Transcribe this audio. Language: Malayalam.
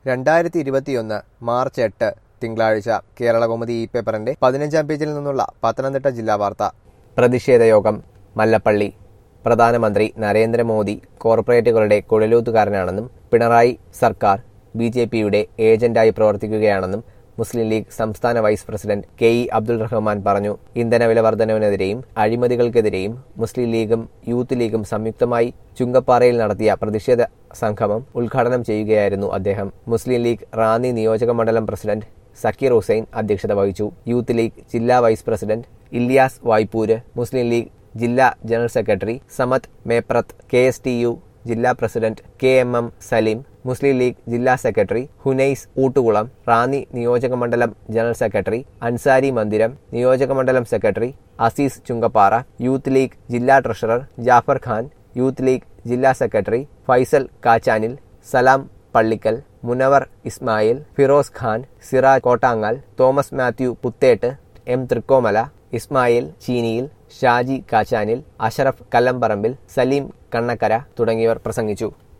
രണ്ടായിരത്തി ഇരുപത്തിയൊന്ന് മാർച്ച് എട്ട് തിങ്കളാഴ്ച കേരളകൗമുദി ഈ പേപ്പറിന്റെ പതിനഞ്ചാം പേജിൽ നിന്നുള്ള പത്തനംതിട്ട ജില്ലാ വാർത്ത പ്രതിഷേധ യോഗം മല്ലപ്പള്ളി പ്രധാനമന്ത്രി നരേന്ദ്രമോദി കോർപ്പറേറ്റുകളുടെ കുഴലൂത്തുകാരനാണെന്നും പിണറായി സർക്കാർ ബി ജെ പിയുടെ ഏജന്റായി പ്രവർത്തിക്കുകയാണെന്നും മുസ്ലിം ലീഗ് സംസ്ഥാന vice president K E Abdul Rahman പറഞ്ഞു ഇന്ധനവില വർധനവിനെതിരെയും അഴിമതികൾക്കെതിരെയും മുസ്ലിം ലീഗും യൂത്ത് ലീഗും സംയുക്തമായി ചുങ്കപ്പാറയിൽ നടത്തിയ പ്രതിഷേധ സംഗമം ഉദ്ഘാടനം ചെയ്യുകയായിരുന്നു അദ്ദേഹം മുസ്ലിം ലീഗ് റാന്നി നിയോജക മണ്ഡലം പ്രസിഡന്റ് സക്കീർ ഹുസൈൻ അധ്യക്ഷത വഹിച്ചു യൂത്ത് ലീഗ് ജില്ലാ വൈസ് പ്രസിഡന്റ് ഇല്യാസ് വായ്പൂര് മുസ്ലിം ലീഗ് ജില്ലാ general secretary Samad Mepprath K S T U ജില്ലാ president K M M Saleem Muslim League ജില്ലാ സെക്രട്ടറി ഹുനൈസ് ഊട്ടുകുളം റാന്നി നിയോജക മണ്ഡലം ജനറൽ സെക്രട്ടറി അൻസാരി മന്ദിരം നിയോജക മണ്ഡലം സെക്രട്ടറി അസീസ് ചുങ്കപ്പാറ യൂത്ത് ലീഗ് ജില്ലാ ട്രഷറർ ജാഫർ ഖാൻ യൂത്ത് ലീഗ് ജില്ലാ secretary Faisal Kachanil Salam Pallikkal Munavar Ismail Firoz Khan Siraj Kottangal Thomas Mathew Puthettu M തൃക്കോമല Ismail Cheeniyil Shaji Kachanil Ashraf Kallamparambil Saleem Kannakkara തുടങ്ങിയവർ പ്രസംഗിച്ചു